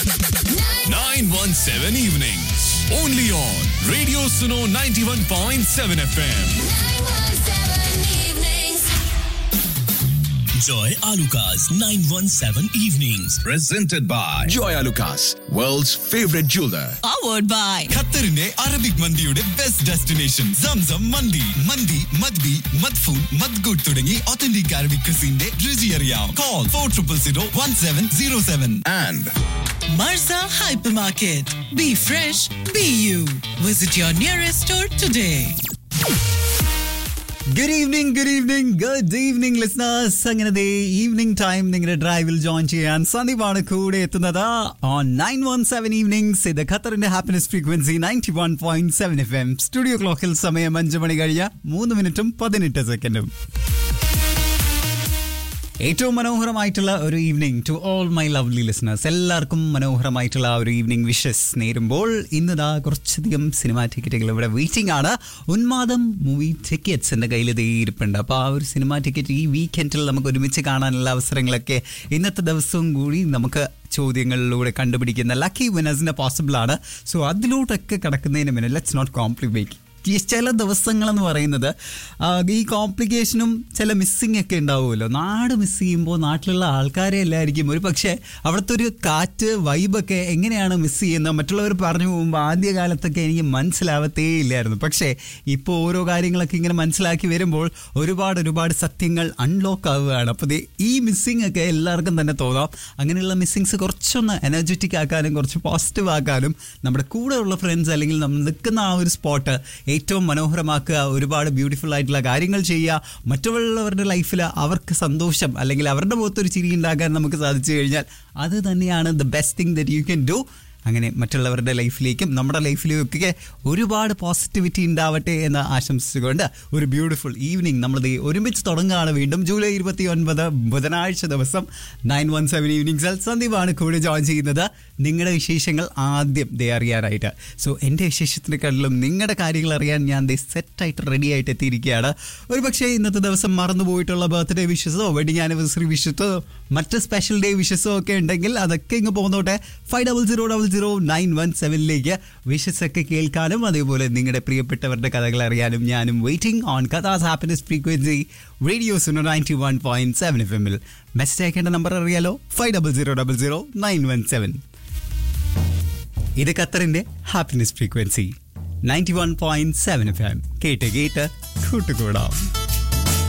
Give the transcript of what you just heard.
917 evenings. Only on Radio Suno 91.7 FM. Joy Alukas 917 Evenings. presented by Joy Lucas, world's favorite jeweler. powered by ഖത്തറിന്റെ Arabic മന്തിയുടെ best destination Zamzam മന്തി മന്തി മദ്ബി മദ്ഫൂൺ മദ്ഗുഡ് തുടങ്ങി ഒത്തന്റിക് അറബിക് ക്രിസിന്റെ രുചി അറിയാം call for triple zero one seven zero seven And Marza Hypermarket. Be fresh, be you. Visit your nearest store today. Good evening good evening good evening listeners അങ്ങനെ ദേ ഈവനിങ് ടൈം നിങ്ങളുടെ ഡ്രൈവിൽ join ചെയ്യാൻ സന്ദീപാണ് കൂടെ എത്തുന്നത് on nine one seven evenings ഇത് ഖത്തറിന്റെ happiness frequency ninety one point seven F M studio ക്ലോക്കിൽ സമയം അഞ്ച് മണി കഴിഞ്ഞ മൂന്ന് മിനിറ്റും പതിനെട്ട് സെക്കൻഡും ഏറ്റവും മനോഹരമായിട്ടുള്ള ഒരു evening to all my lovely listeners എല്ലാവർക്കും മനോഹരമായിട്ടുള്ള ആ ഒരു ഈവനിങ് വിഷസ് നേരുമ്പോൾ ഇന്നിതാ കുറച്ചധികം സിനിമാ ടിക്കറ്റുകൾ ഇവിടെ വെയിറ്റിംഗ് ആണ് ഉന്മാദം മൂവി ടിക്കറ്റ്സ് എൻ്റെ കയ്യിൽ ഇതേ ഇരിപ്പുണ്ട് അപ്പോൾ ആ ഒരു സിനിമാ ടിക്കറ്റ് ഈ വീക്കെൻഡിൽ നമുക്ക് ഒരുമിച്ച് കാണാനുള്ള അവസരങ്ങളൊക്കെ ഇന്നത്തെ ദിവസവും കൂടി നമുക്ക് ചോദ്യങ്ങളിലൂടെ കണ്ടുപിടിക്കുന്ന ലക്കി വിനേഴ്സിന് പോസിബിൾ ആണ് സോ അതിലോട്ടൊക്കെ കിടക്കുന്നതിന് മുന്നേ ലെറ്റ്സ് നോട്ട് കോംപ്ലിക്കേറ്റ് ഈ ചില ദിവസങ്ങളെന്ന് പറയുന്നത് ആ, ഈ കോംപ്ലിക്കേഷനും ചില മിസ്സിങ് ഒക്കെ ഉണ്ടാവുമല്ലോ നാട് മിസ് ചെയ്യുമ്പോൾ നാട്ടിലുള്ള ആൾക്കാരെ എല്ലായിരിക്കും ഒരു പക്ഷേ അവിടുത്തെ ഒരു കാറ്റ് വൈബൊക്കെ എങ്ങനെയാണ് മിസ് ചെയ്യുന്നത് മറ്റുള്ളവർ പറഞ്ഞു പോകുമ്പോൾ ആദ്യ കാലത്തൊക്കെ എനിക്ക് മനസ്സിലാവത്തേ ഇല്ലായിരുന്നു പക്ഷേ ഇപ്പോൾ ഓരോ കാര്യങ്ങളൊക്കെ ഇങ്ങനെ മനസ്സിലാക്കി വരുമ്പോൾ ഒരുപാട് ഒരുപാട് സത്യങ്ങൾ അൺലോക്ക് ആവുകയാണ് അപ്പോൾ ദേ ഈ മിസ്സിങ് ഒക്കെ എല്ലാവർക്കും തന്നെ തോന്നാം അങ്ങനെയുള്ള മിസ്സിങ്സ് കുറച്ചൊന്ന് എനർജറ്റിക് ആക്കാനും കുറച്ച് പോസിറ്റീവ് ആക്കാനും നമ്മുടെ കൂടെയുള്ള ഫ്രണ്ട്സ് അല്ലെങ്കിൽ നമ്മൾ നിൽക്കുന്ന ആ ഒരു സ്പോട്ട് ഏറ്റവും മനോഹരമാക്കുക ഒരുപാട് ബ്യൂട്ടിഫുൾ ആയിട്ടുള്ള കാര്യങ്ങൾ ചെയ്യുക മറ്റുള്ളവരുടെ ലൈഫിൽ അവർക്ക് സന്തോഷം അല്ലെങ്കിൽ അവരുടെ മുഖത്തൊരു ചിരി ഉണ്ടാക്കാൻ നമുക്ക് സാധിച്ചു കഴിഞ്ഞാൽ അത് തന്നെയാണ് the best thing that you can do അങ്ങനെ മറ്റുള്ളവരുടെ ലൈഫിലേക്കും നമ്മുടെ ലൈഫിലേക്കും ഒക്കെ ഒരുപാട് പോസിറ്റിവിറ്റി ഉണ്ടാവട്ടെ എന്ന് ആശംസിച്ചുകൊണ്ട് ഒരു ബ്യൂട്ടിഫുൾ ഈവനിങ് നമ്മൾ ദേ ഒരുമിച്ച് തുടങ്ങുകയാണ് വീണ്ടും ജൂലൈ ഇരുപത്തി ഒൻപത് ബുധനാഴ്ച ദിവസം നയൻ വൺ സെവൻ ഈവനിങ്സിൽ സന്ദീപാണ് കൂടെ ജോയിൻ ചെയ്യുന്നത് നിങ്ങളുടെ വിശേഷങ്ങൾ ആദ്യം ദേ അറിയാനായിട്ട് സോ എൻ്റെ വിശേഷത്തിനെക്കാട്ടിലും നിങ്ങളുടെ കാര്യങ്ങൾ അറിയാൻ ഞാൻ ദേ സെറ്റായിട്ട് റെഡി ആയിട്ട് എത്തിയിരിക്കുകയാണ് ഒരു പക്ഷേ ഇന്നത്തെ ദിവസം മറന്നുപോയിട്ടുള്ള ബർത്ത്ഡേ വിഷസോ വെഡിങ് ആനിവേഴ്സറി വിഷസോ മറ്റ് സ്പെഷ്യൽ ഡേ വിഷസോ ഒക്കെ ഉണ്ടെങ്കിൽ അതൊക്കെ ഇങ്ങ് പോന്നോട്ടെ five double zero double zero nine one സെവനിലേക്ക് വിഷസ് ഒക്കെ കേൾക്കാനും അതേപോലെ നിങ്ങളുടെ പ്രിയപ്പെട്ടവരുടെ കഥകൾ അറിയാനും ഞാനും വെയിറ്റിംഗ് ഓൺ കഥാസ് happiness frequency radio Suno ninety one point seven F എമ്മിൽ മെസ്സേജ് അയക്കേണ്ട നമ്പർ അറിയാലോ five double zero double zero nine one seven ഇത് ഖത്തറിന്റെ happiness frequency ninety one point seven F M കേട്ട് കേട്ട് കൂട്ടുകൂടാം